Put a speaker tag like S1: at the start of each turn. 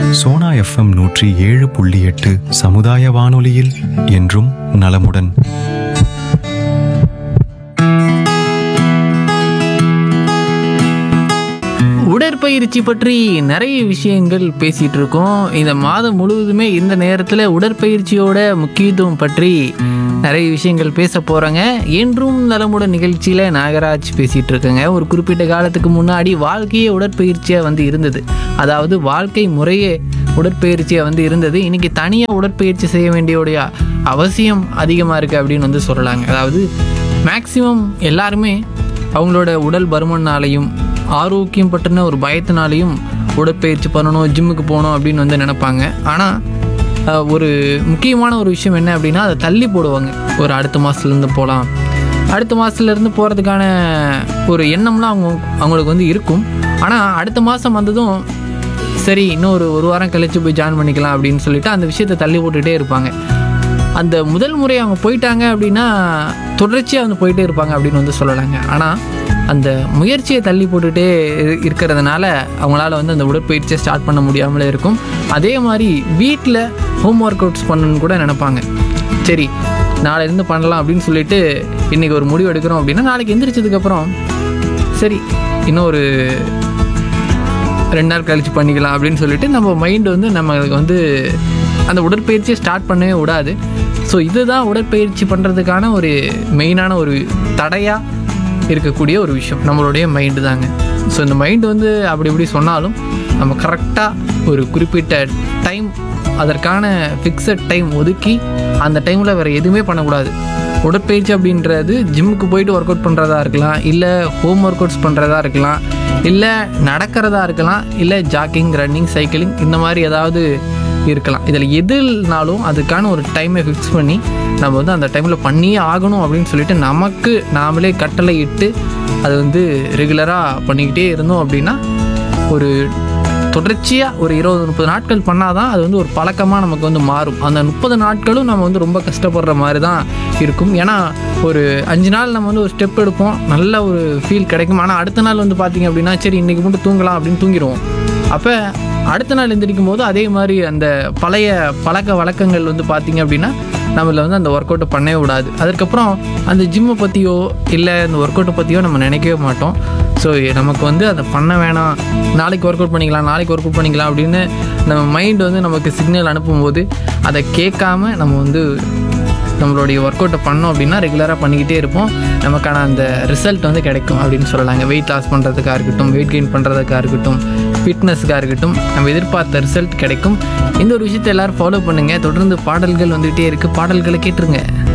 S1: Sona FM நூற்றி ஏழு புள்ளி எட்டு சமுதாய வானொலியில் என்றும் நலமுடன்
S2: உடற்பயிற்சி பற்றி நிறைய விஷயங்கள் பேசிகிட்டு இருக்கோம் இந்த மாதம் முழுவதுமே இந்த நேரத்தில் உடற்பயிற்சியோட முக்கியத்துவம் பற்றி நிறைய விஷயங்கள் பேச போகிறோங்க என்றும் நலமுடன் நிகழ்ச்சியில் நாகராஜ் பேசிகிட்டு இருக்கேங்க ஒரு குறிப்பிட்ட காலத்துக்கு முன்னாடி வாழ்க்கையே உடற்பயிற்சியாக வந்து இருந்தது அதாவது வாழ்க்கை முறையே உடற்பயிற்சியாக வந்து இருந்தது இன்றைக்கி தனியாக உடற்பயிற்சி செய்ய வேண்டியோடைய அவசியம் அதிகமாக இருக்குது அப்படின்னு வந்து சொல்லலாங்க அதாவது மேக்சிமம் எல்லாருமே அவங்களோட உடல் பருமனாலையும் ஆரோக்கியம் பற்றின ஒரு பயத்தினாலையும் உடற்பயிற்சி பண்ணணும் ஜிம்முக்கு போகணும் அப்படின்னு வந்து நினைப்பாங்க ஆனால் அஹ், ஒரு முக்கியமான ஒரு விஷயம் என்ன அப்படின்னா அதை தள்ளி போடுவாங்க ஒரு அடுத்த மாதத்துலேருந்து போகலாம் அடுத்த மாதத்துலேருந்து போகிறதுக்கான ஒரு எண்ணம்லாம் அவங்க அவங்களுக்கு வந்து இருக்கும் ஆனால் அடுத்த மாதம் வந்ததும் சரி இன்னும் ஒரு ஒரு வாரம் கழிச்சு போய் ஜாயின் பண்ணிக்கலாம் அப்படின்னு சொல்லிட்டு அந்த விஷயத்தை தள்ளி போட்டுகிட்டே இருப்பாங்க அந்த முதல் முறை அவங்க போயிட்டாங்க அப்படின்னா தொடர்ச்சியாக வந்து போயிட்டே இருப்பாங்க அப்படின்னு வந்து சொல்லலாங்க ஆனால் அந்த முயற்சியை தள்ளி போட்டுகிட்டே இரு- இருக்கிறதுனால அவங்களால வந்து அந்த உடற்பயிற்சியை ஸ்டார்ட் பண்ண முடியாமலே இருக்கும் அதே மாதிரி வீட்டில் ஹோம் ஒர்க் அவுட்ஸ் பண்ணணும்னு கூட நினைப்பாங்க சரி நாளையிலேருந்து பண்ணலாம் அப்படின்னு சொல்லிட்டு இன்றைக்கி ஒரு முடிவு எடுக்கிறோம் அப்படின்னா நாளைக்கு எந்திரிச்சதுக்கப்புறம் சரி இன்னும் ஒரு ரெண்டு நாள் கழிச்சு பண்ணிக்கலாம் அப்படின்னு சொல்லிட்டு நம்ம மைண்டு வந்து நம்மளுக்கு வந்து அந்த உடற்பயிற்சியை ஸ்டார்ட் பண்ணவே விடாது ஸோ இதுதான் உடற்பயிற்சி பண்ணுறதுக்கான ஒரு மெயினான ஒரு தடையாக இருக்கக்கூடிய ஒரு விஷயம் நம்மளுடைய மைண்டு தாங்க ஸோ இந்த மைண்டு வந்து அப்படி இப்படி சொன்னாலும் நம்ம கரெக்டாக ஒரு குறிப்பிட்ட டைம் அதற்கான ஃபிக்ஸட் டைம் ஒதுக்கி அந்த டைமில் வேறு எதுவுமே பண்ணக்கூடாது உடற்பயிற்சி அப்படின்றது ஜிம்முக்கு போயிட்டு ஒர்க் அவுட் பண்ணுறதா இருக்கலாம் இல்லை ஹோம் ஒர்க் அவுட்ஸ் பண்ணுறதா இருக்கலாம் இல்லை நடக்கிறதா இருக்கலாம் இல்லை ஜாக்கிங் ரன்னிங் சைக்கிளிங் இந்த மாதிரி ஏதாவது இருக்கலாம் இதில் எதுனாலும் அதுக்கான ஒரு டைமை ஃபிக்ஸ் பண்ணி நம்ம வந்து அந்த டைமில் பண்ணியே ஆகணும் அப்படின்னு சொல்லிட்டு நமக்கு நாமளே கட்டளை இட்டு அது வந்து ரெகுலராக பண்ணிக்கிட்டே இருந்தோம் அப்படின்னா ஒரு தொடர்ச்சியாக ஒரு இருபது முப்பது நாட்கள் பண்ணால் தான் அது வந்து ஒரு பழக்கமாக நமக்கு வந்து மாறும் அந்த முப்பது நாட்களும் நம்ம வந்து ரொம்ப கஷ்டப்படுற மாதிரி தான் இருக்கும் ஏன்னா ஒரு அஞ்சு நாள் நம்ம வந்து ஒரு ஸ்டெப் எடுப்போம் நல்ல ஒரு ஃபீல் கிடைக்கும் ஆனால் அடுத்த நாள் வந்து பார்த்திங்க அப்படின்னா சரி இன்றைக்கி மட்டும் தூங்கலாம் அப்படின்னு தூங்கிடுவோம் அப்போ அடுத்த நாள் எந்திரிக்கும் போது அதே மாதிரி அந்த பழைய பழக்க வழக்கங்கள் வந்து பார்த்திங்க அப்படின்னா நம்மள வந்து அந்த ஒர்க் அவுட்டை பண்ணவே விடாது அதுக்கப்புறம் அந்த ஜிம்மை பற்றியோ இல்லை அந்த ஒர்க் அவுட்டை பற்றியோ நம்ம நினைக்கவே மாட்டோம் ஸோ நமக்கு வந்து அதை பண்ண வேணாம் நாளைக்கு ஒர்க் அவுட் பண்ணிக்கலாம் நாளைக்கு ஒர்க் அவுட் பண்ணிக்கலாம் அப்படின்னு நம்ம மைண்ட் வந்து நமக்கு சிக்னல் அனுப்பும்போது அதை கேட்காம நம்ம வந்து நம்மளுடைய ஒர்க் அவுட்டை பண்ணோம் அப்படின்னா ரெகுலராக பண்ணிக்கிட்டே இருப்போம் நமக்கான அந்த ரிசல்ட் வந்து கிடைக்கும் அப்படின்னு சொல்லலாங்க வெயிட் லாஸ் பண்ணுறதுக்காக இருக்கட்டும் வெயிட் கெயின் பண்ணுறதுக்காக இருக்கட்டும் ஃபிட்னஸ்க்காக இருக்கட்டும் நம்ம எதிர்பார்த்த ரிசல்ட் கிடைக்கும் இந்த ஒரு விஷயத்தை எல்லோரும் ஃபாலோ பண்ணுங்கள் தொடர்ந்து பாடல்கள் வந்துகிட்டே இருக்குது பாடல்களை கேட்டுருங்க